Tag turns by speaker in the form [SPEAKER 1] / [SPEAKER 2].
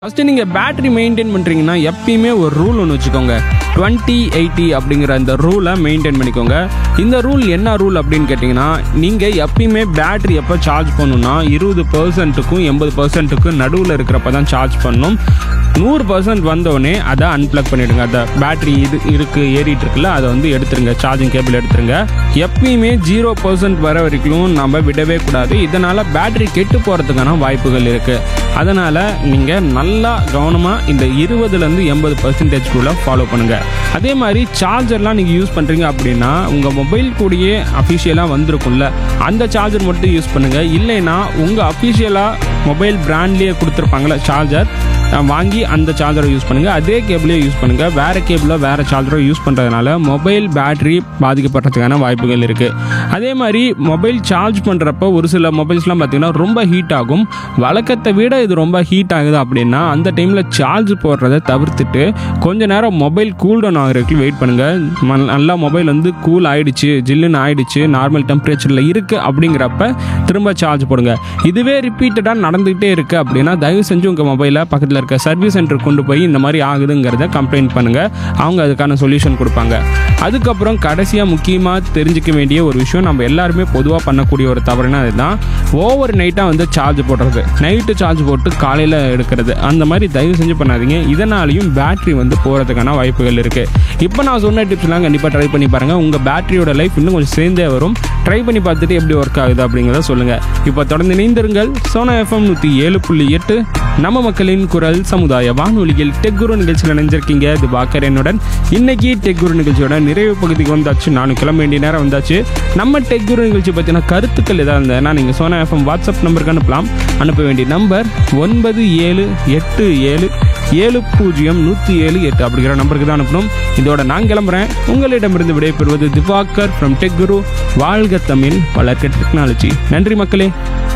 [SPEAKER 1] first நீங்கள் battery maintain பண்ணுறீங்கன்னா எப்பயுமே ஒரு ரூல் ஒன்று வச்சுக்கோங்க டுவெண்ட்டி எயிட்டி அப்படிங்கிற இந்த ரூலை மெயின்டைன் பண்ணிக்கோங்க இந்த ரூல் என்ன ரூல் அப்படின்னு கேட்டிங்கன்னா நீங்கள் எப்பயுமே பேட்டரி எப்போ சார்ஜ் பண்ணணும்னா இருபது பர்சன்ட்டுக்கும் எண்பது பர்சன்ட்டுக்கும் நடுவில் இருக்கிறப்ப தான் சார்ஜ் பண்ணணும் நூறு பர்சன்ட் வந்தோடனே அதை அன்பிளக் பண்ணிவிடுங்க அந்த பேட்டரி இது இருக்குது ஏறிட்டு இருக்குல்ல அதை வந்து எடுத்துருங்க சார்ஜிங் கேபிள் எடுத்துருங்க எப்பயுமே ஜீரோ பர்சன்ட் வர வரைக்கும் நம்ம விடவே கூடாது இதனால் பேட்டரி கெட்டு போகிறதுக்கான வாய்ப்புகள் இருக்குது அதனால் நீங்கள் நல்லா கவனமாக இந்த இருபதுலேருந்து எண்பது பர்சன்டேஜ்குள்ளே ஃபாலோ பண்ணுங்கள் அதே மாதிரி சார்ஜர்லாம் நீங்கள் யூஸ் பண்ணுறீங்க அப்படின்னா உங்கள் மொபைல் கூடயே அஃபிஷியலாக வந்திருக்கும்ல அந்த சார்ஜர் மட்டும் யூஸ் பண்ணுங்கள் இல்லைன்னா உங்கள் அஃபிஷியலாக மொபைல் பிராண்ட்லேயே கொடுத்துருப்பாங்களே சார்ஜர் வாங்கி அந்த சார்ஜரை யூஸ் பண்ணுங்கள் அதே கேபிளே யூஸ் பண்ணுங்கள் வேறு கேபிளோ வேறு சார்ஜரோ யூஸ் பண்ணுறதுனால மொபைல் பேட்டரி பாதிக்கப்படுறதுக்கான வாய்ப்புகள் இருக்குது அதே மாதிரி மொபைல் சார்ஜ் பண்ணுறப்ப ஒரு சில மொபைல்ஸ்லாம் பார்த்திங்கன்னா ரொம்ப ஹீட் ஆகும் வழக்கத்தை விட இது ரொம்ப ஹீட் ஆகுது அப்படின்னா அந்த டைமில் சார்ஜ் போடுறத தவிர்த்துட்டு கொஞ்ச நேரம் மொபைல் கூல் டவுன் ஆகிறதுக்கு வெயிட் பண்ணுங்கள் நல்லா மொபைல் வந்து கூல் ஆயிடுச்சு ஜில்லுன்னு ஆயிடுச்சு நார்மல் டெம்பரேச்சரில் இருக்குது அப்படிங்கிறப்ப திரும்ப சார்ஜ் போடுங்க இதுவே ரிப்பீட்டடாக நடந்துகிட்டே இருக்குது அப்படின்னா தயவு செஞ்சு உங்கள் மொபைலை பக்கத்தில் இருக்க சர்வீஸ் சென்டர் கொண்டு போய் இந்த மாதிரி ஆகுதுங்கிறத கம்ப்ளைண்ட் பண்ணுங்கள் அவங்க அதுக்கான சொல்யூஷன் கொடுப்பாங்க அதுக்கப்புறம் கடைசியாக முக்கியமாக தெரிஞ்சுக்க வேண்டிய ஒரு விஷயம் நம்ம எல்லாருமே பொதுவாக பண்ணக்கூடிய ஒரு தவறுனா அதுதான் ஓவர் நைட்டாக வந்து சார்ஜ் போடுறது நைட்டு சார்ஜ் போட்டு காலையில் எடுக்கிறது அந்த மாதிரி தயவு செஞ்சு பண்ணாதீங்க இதனாலையும் பேட்டரி வந்து போகிறதுக்கான வாய்ப்புகள் இருக்குது இப்போ நான் சொன்ன டிப்ஸ்லாம் கண்டிப்பாக ட்ரை பண்ணி பாருங்கள் உங்கள் பேட்டரியோட லைஃப் இன்னும் கொஞ்சம் சேர்ந்தே வரும் ட்ரை பண்ணி பார்த்துட்டு எப்படி ஒர்க் ஆகுது அப்படிங்கிறத சொல்லுங்கள் இப்போ தொடர்ந்து இணைந்திருங்கள் சோனா எஃப்எம் நூற்றி ஏழு புள்ளி எட்டு நம்ம மக்களின் குரல் சமுதாய வானொலியில் டெக்குரு நிகழ்ச்சியில் நினைஞ்சிருக்கீங்க இது பாக்கரனுடன் இன்னைக்கு டெக்குரு நிகழ்ச்சியோட நிறைவு பகுதிக்கு வந்தாச்சு நானும் கிளம்ப வேண்டிய நேரம் வந்தாச்சு நம்ம டெக்குரு நிகழ்ச்சி பற்றின கருத்துக்கள் எதாவது இருந்ததுன்னா நீங்கள் சோனா எஃப்எம் வாட்ஸ்அப் நம்பருக்கு அனுப்பலாம் அனுப்ப வேண்டிய நம்பர் ஒன்பது ஏழு எட்டு ஏழு ஏழு பூஜ்ஜியம் நூற்றி ஏழு எட்டு அப்படிங்கிற நம்பருக்கு தான் அனுப்பணும் இதோட நான் கிளம்புறேன் உங்களிடமிருந்து விடைபெறுவது திவாகர் ஃப்ரம் டெக் குரு வாழ்க தமிழ் வளர்க்க டெக்னாலஜி நன்றி மக்களே